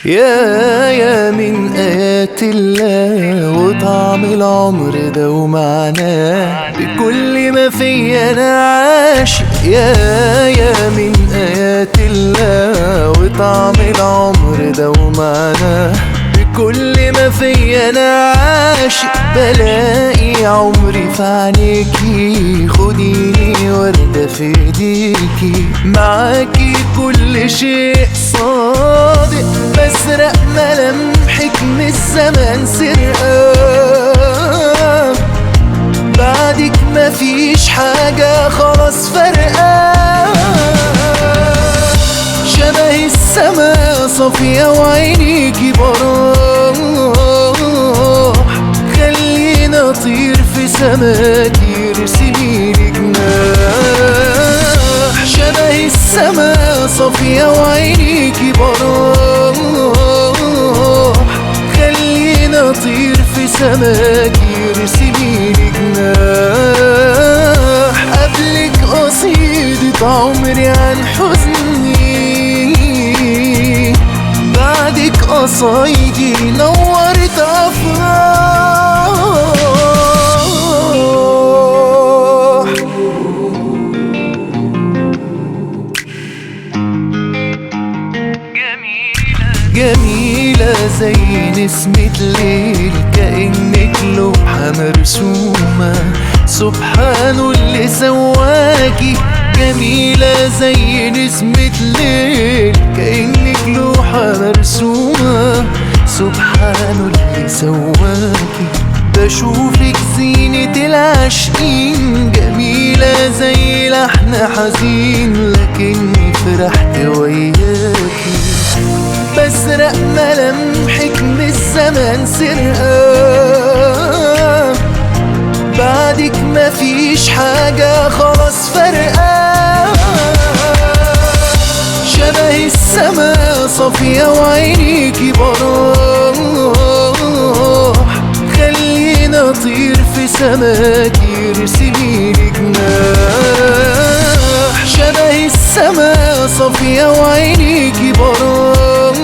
يا يا من آيات الله وطعم العمر ده ومعناه بكل ما في أنا عاشق يا يا من آيات الله وطعم العمر ده ومعناه بكل ما في أنا عاشق بلاقي عمري في عينيكي خديني وردة في ايديكي معاكي كل شيء صادق بسرق ملامحك من الزمن سرقة بعدك مفيش حاجة خلاص فرقة شبه السما صافية وعينيكي براح خلينا اطير في سماكي ارسميلي جناح شبه السما صافية وعينيكي براح خلينا اطير في سماكي ارسميلي جناح قبلك قصيدة عمري عن حزني بعدك قصايدي نورت أفراح جميلة زي نسمة ليل كأنك لوحة مرسومة سبحان اللي سواكي جميلة زي نسمة ليل كأنك لوحة مرسومة سبحان اللي سواكي بشوفك زينة العاشقين جميلة زي لحن حزين لكني فرحت وياكي بسرق ملامحك من الزمن سرقة بعدك مفيش حاجة خلاص فرقة شبه السما صافية وعينيكي براح خلينا اطير في سماكي ارسميلي جناح شبه السما صافية وعينيكي براح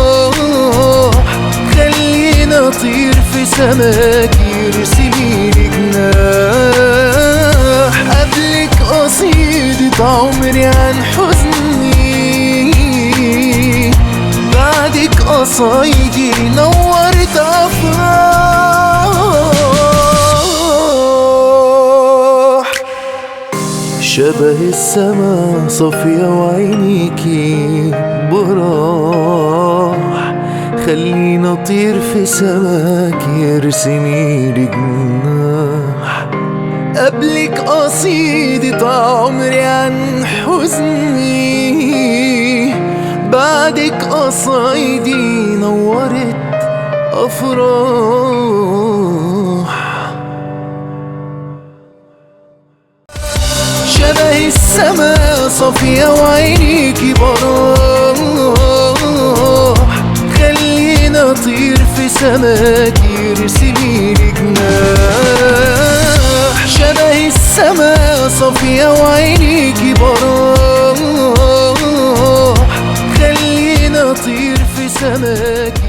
خلينا اطير في سماكي ارسميلي جناح قبلك قصيدة عمري عن حزني بعدك قصايدي نورت أفراح شبه السما صافية وعينيكي براح خلينا اطير في سماكي ارسميلي جناح قبلك قصيدة عمري عن حزني بعدك قصايدي نورت أفراح شبه السما صافية وعينيكي براح خلينا اطير في سماكي ارسميلي جناح شبه السما صافية وعينيكي براح خلينا اطير في سماكي